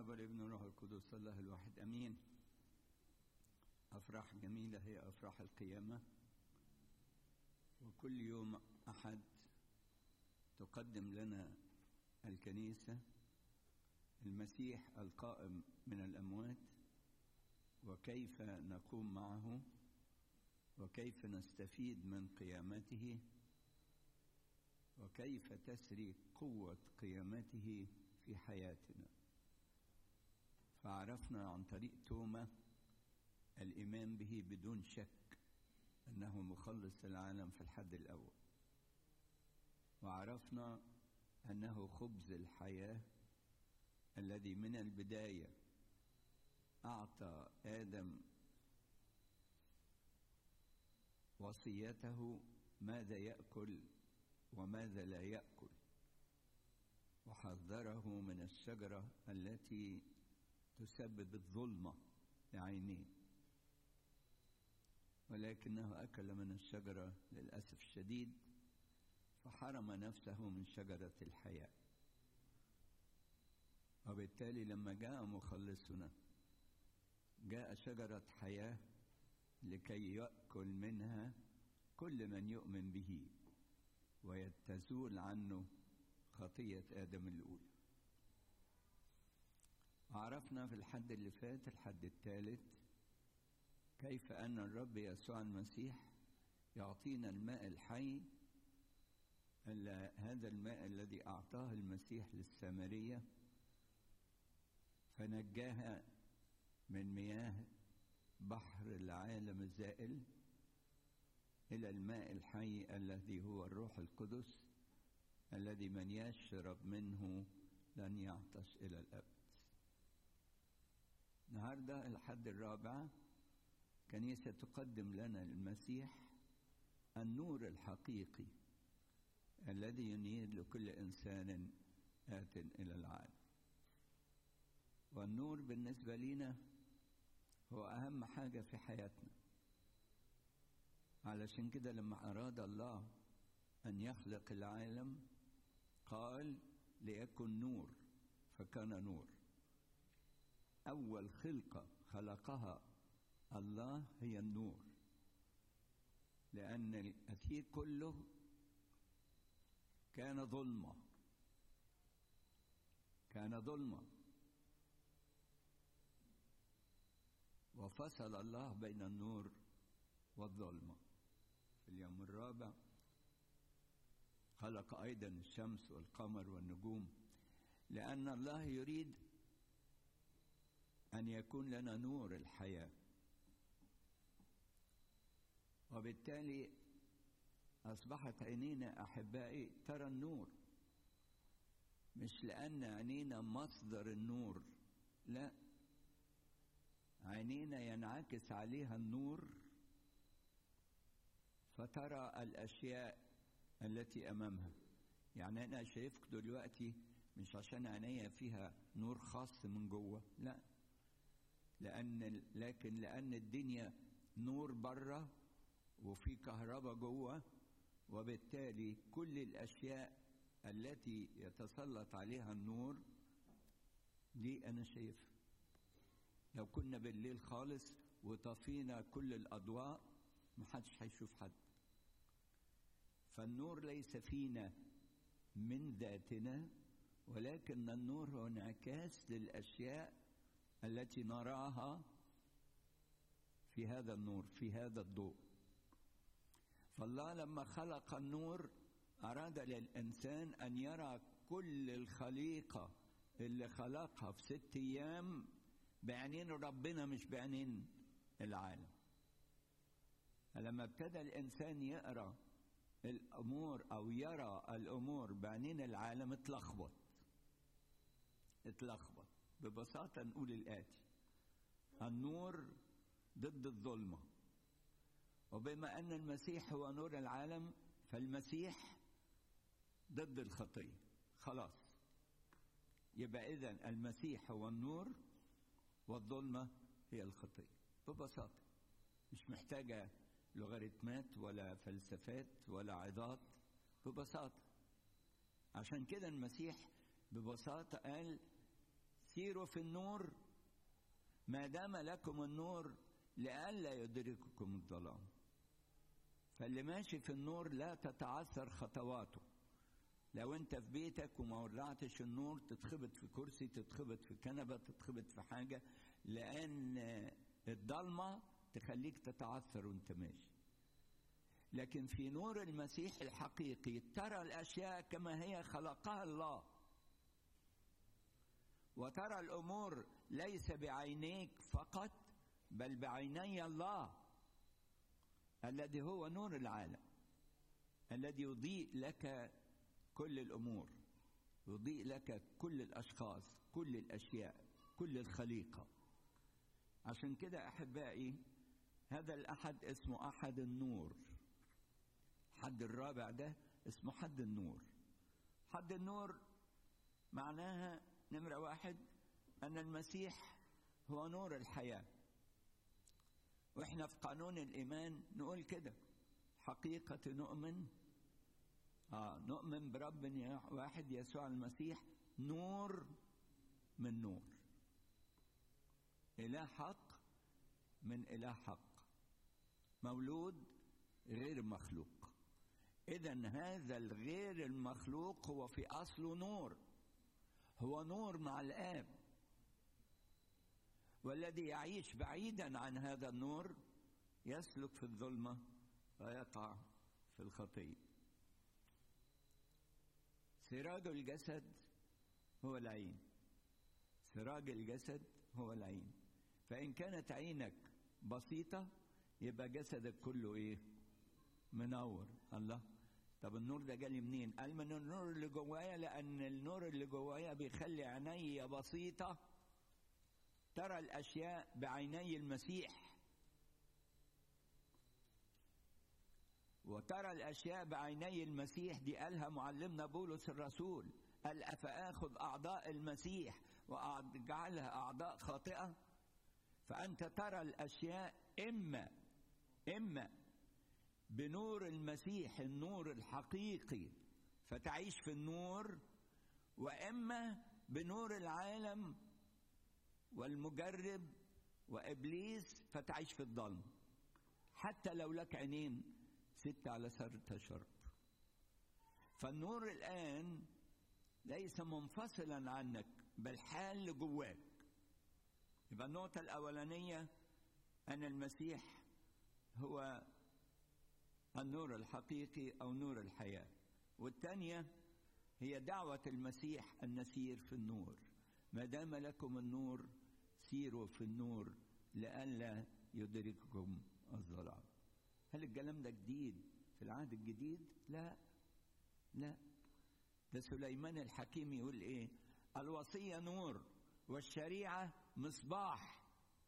الاب والابن والروح القدس الله الواحد امين افراح جميله هي افراح القيامه وكل يوم احد تقدم لنا الكنيسه المسيح القائم من الاموات وكيف نقوم معه وكيف نستفيد من قيامته وكيف تسري قوه قيامته في حياتنا فعرفنا عن طريق توما الايمان به بدون شك انه مخلص العالم في الحد الاول وعرفنا انه خبز الحياه الذي من البدايه اعطى ادم وصيته ماذا ياكل وماذا لا ياكل وحذره من الشجره التي تسبب الظلمه لعينيه ولكنه اكل من الشجره للاسف الشديد فحرم نفسه من شجره الحياه وبالتالي لما جاء مخلصنا جاء شجره حياه لكي ياكل منها كل من يؤمن به ويتزول عنه خطيه ادم الاولى عرفنا في الحد اللي فات الحد الثالث كيف ان الرب يسوع المسيح يعطينا الماء الحي هذا الماء الذي اعطاه المسيح للسامريه فنجاها من مياه بحر العالم الزائل الى الماء الحي الذي هو الروح القدس الذي من يشرب منه لن يعطش الى الابد النهارده الحد الرابع كنيسه تقدم لنا المسيح النور الحقيقي الذي ينير لكل انسان ات الى العالم والنور بالنسبه لنا هو اهم حاجه في حياتنا علشان كده لما اراد الله ان يخلق العالم قال ليكن نور فكان نور اول خلقه خلقها الله هي النور لان الاثير كله كان ظلمه كان ظلمه وفصل الله بين النور والظلمه في اليوم الرابع خلق ايضا الشمس والقمر والنجوم لان الله يريد ان يكون لنا نور الحياه وبالتالي اصبحت عينينا احبائي ترى النور مش لان عينينا مصدر النور لا عينينا ينعكس عليها النور فترى الاشياء التي امامها يعني انا شايفك دلوقتي مش عشان عينيا فيها نور خاص من جوه لا لان لكن لان الدنيا نور بره وفي كهرباء جوه وبالتالي كل الاشياء التي يتسلط عليها النور دي انا شايفها لو كنا بالليل خالص وطفينا كل الاضواء محدش هيشوف حد فالنور ليس فينا من ذاتنا ولكن النور هو انعكاس للاشياء التي نراها في هذا النور في هذا الضوء فالله لما خلق النور اراد للانسان ان يرى كل الخليقه اللي خلقها في ست ايام بعينين ربنا مش بعينين العالم فلما ابتدى الانسان يقرا الامور او يرى الامور بعينين العالم اتلخبط اتلخبط ببساطه نقول الاتي النور ضد الظلمه وبما ان المسيح هو نور العالم فالمسيح ضد الخطيه خلاص يبقى اذا المسيح هو النور والظلمه هي الخطيه ببساطه مش محتاجه لوغاريتمات ولا فلسفات ولا عظات ببساطه عشان كده المسيح ببساطه قال سيروا في النور ما دام لكم النور لئلا يدرككم الظلام فاللي ماشي في النور لا تتعثر خطواته لو انت في بيتك وما ولعتش النور تتخبط في كرسي تتخبط في كنبه تتخبط في حاجه لان الضلمه تخليك تتعثر وانت ماشي لكن في نور المسيح الحقيقي ترى الاشياء كما هي خلقها الله وترى الامور ليس بعينيك فقط بل بعيني الله الذي هو نور العالم الذي يضيء لك كل الامور يضيء لك كل الاشخاص كل الاشياء كل الخليقه عشان كده احبائي هذا الاحد اسمه احد النور حد الرابع ده اسمه حد النور حد النور معناها نمرة واحد أن المسيح هو نور الحياة وإحنا في قانون الإيمان نقول كده حقيقة نؤمن آه نؤمن برب واحد يسوع المسيح نور من نور إله حق من إله حق مولود غير مخلوق إذا هذا الغير المخلوق هو في أصله نور هو نور مع الآب والذي يعيش بعيدا عن هذا النور يسلك في الظلمة ويقع في الخطية سراج الجسد هو العين سراج الجسد هو العين فإن كانت عينك بسيطة يبقى جسدك كله إيه منور الله طب النور ده جالي منين قال من النور اللي جوايا لان النور اللي جوايا بيخلي عيني بسيطه ترى الاشياء بعيني المسيح وترى الاشياء بعيني المسيح دي قالها معلمنا بولس الرسول قال افاخذ اعضاء المسيح واجعلها اعضاء خاطئه فانت ترى الاشياء اما اما بنور المسيح النور الحقيقي فتعيش في النور واما بنور العالم والمجرب وابليس فتعيش في الظلم حتى لو لك عينين ست على سر شرب فالنور الان ليس منفصلا عنك بل حال جواك يبقى النقطه الاولانيه ان المسيح هو النور الحقيقي او نور الحياه والثانيه هي دعوه المسيح ان نسير في النور ما دام لكم النور سيروا في النور لئلا يدرككم الظلام هل الكلام ده جديد في العهد الجديد لا لا ده سليمان الحكيم يقول ايه الوصيه نور والشريعه مصباح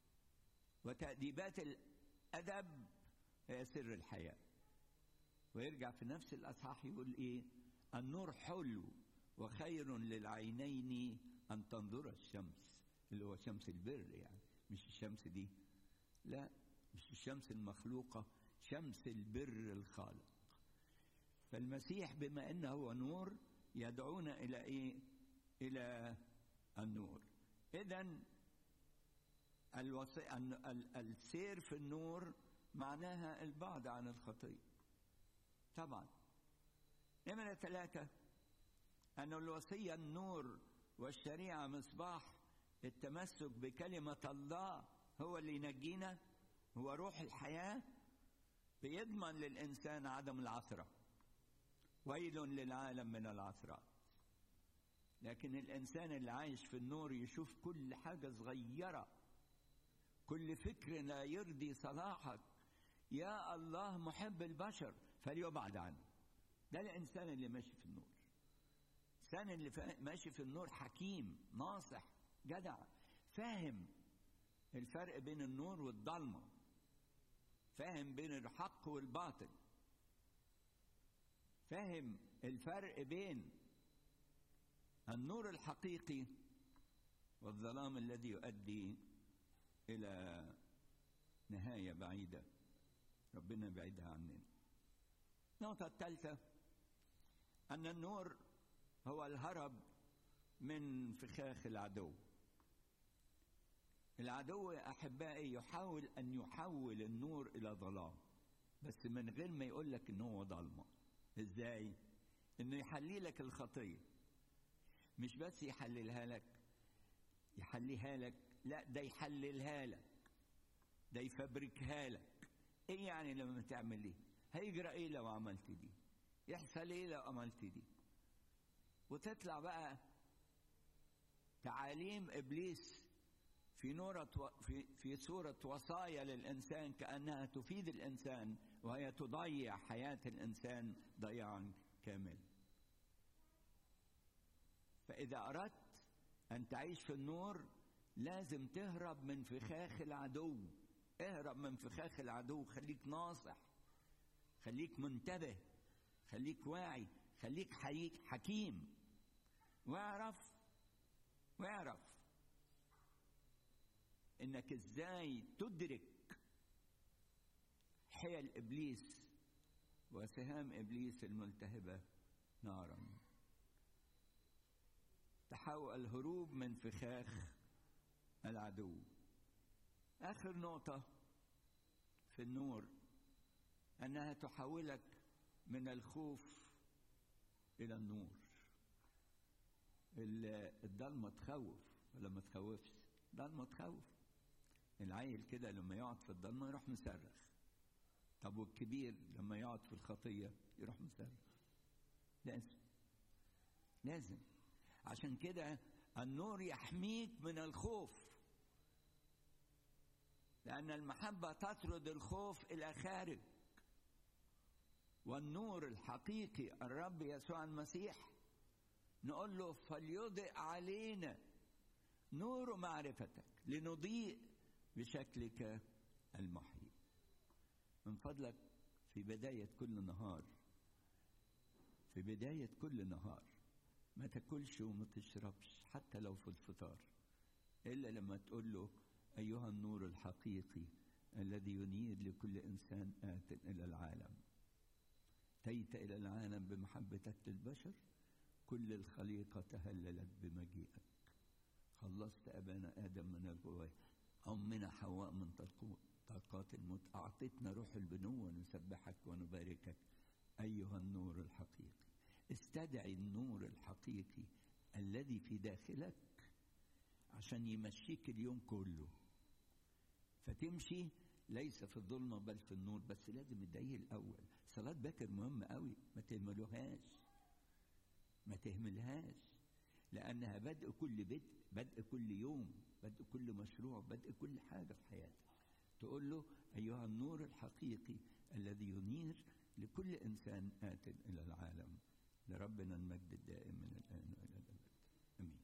وتاديبات الادب هي سر الحياه ويرجع في نفس الأصحاح يقول إيه النور حلو وخير للعينين أن تنظر الشمس اللي هو شمس البر يعني مش الشمس دي لا مش الشمس المخلوقة شمس البر الخالق فالمسيح بما أنه هو نور يدعونا إلى إيه إلى النور إذا الوصي... السير في النور معناها البعد عن الخطيه طبعا نمرة ثلاثة أن الوصية النور والشريعة مصباح التمسك بكلمة الله هو اللي ينجينا هو روح الحياة بيضمن للإنسان عدم العثرة ويل للعالم من العثرات لكن الإنسان اللي عايش في النور يشوف كل حاجة صغيرة كل فكر لا يرضي صلاحك يا الله محب البشر فليبعد عنه ده الانسان اللي ماشي في النور الانسان اللي ماشي في النور حكيم ناصح جدع فاهم الفرق بين النور والضلمه فاهم بين الحق والباطل فاهم الفرق بين النور الحقيقي والظلام الذي يؤدي الى نهايه بعيده ربنا بعيدها عننا النقطة الثالثة أن النور هو الهرب من فخاخ العدو العدو يا احبائي يحاول ان يحول النور الى ظلام بس من غير ما يقول لك ان هو ضلمه ازاي انه يحلي لك الخطيه مش بس يحللها لك يحليها لك لا ده يحللها لك ده يفبركها لك ايه يعني لما تعمل دي هيجرى ايه لو عملت دي يحصل ايه لو عملت دي وتطلع بقى تعاليم ابليس في نورة في في صورة وصايا للإنسان كأنها تفيد الإنسان وهي تضيع حياة الإنسان ضياعا كاملا. فإذا أردت أن تعيش في النور لازم تهرب من فخاخ العدو. اهرب من فخاخ العدو خليك ناصح. خليك منتبه. خليك واعي. خليك حكيم. واعرف واعرف انك ازاي تدرك حيل ابليس وسهام ابليس الملتهبه نارا تحاول الهروب من فخاخ العدو اخر نقطه في النور انها تحولك من الخوف الى النور الضلمه تخوف ولا ما تخوفش ضلمه تخوف العيل كده لما يقعد في الضلمه يروح مصرخ طب والكبير لما يقعد في الخطيه يروح مصرخ لازم لازم عشان كده النور يحميك من الخوف لأن المحبة تطرد الخوف إلى خارج والنور الحقيقي الرب يسوع المسيح نقول له فليضئ علينا نور معرفتك لنضيء بشكلك المحيي من فضلك في بداية كل نهار في بداية كل نهار ما تاكلش وما تشربش حتى لو في الفطار إلا لما تقول له أيها النور الحقيقي الذي ينير لكل إنسان آت إلى العالم أتيت إلى العالم بمحبتك للبشر كل الخليقة تهللت بمجيئك خلصت أبانا آدم من الغواية أمنا حواء من طاقات الموت أعطتنا روح البنوة نسبحك ونباركك أيها النور الحقيقي استدعي النور الحقيقي الذي في داخلك عشان يمشيك اليوم كله فتمشي ليس في الظلمة بل في النور بس لازم الدقيق الأول صلاة باكر مهمة قوي ما تهملوهاش ما تهملهاش لأنها بدء كل بدء بدء كل يوم بدء كل مشروع بدء كل حاجة في حياتك تقول له أيها النور الحقيقي الذي ينير لكل إنسان آت إلى العالم لربنا المجد الدائم من الآن وإلى الأبد آمين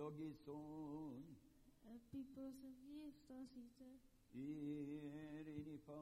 Logison Epiposa Gifta Sita Irini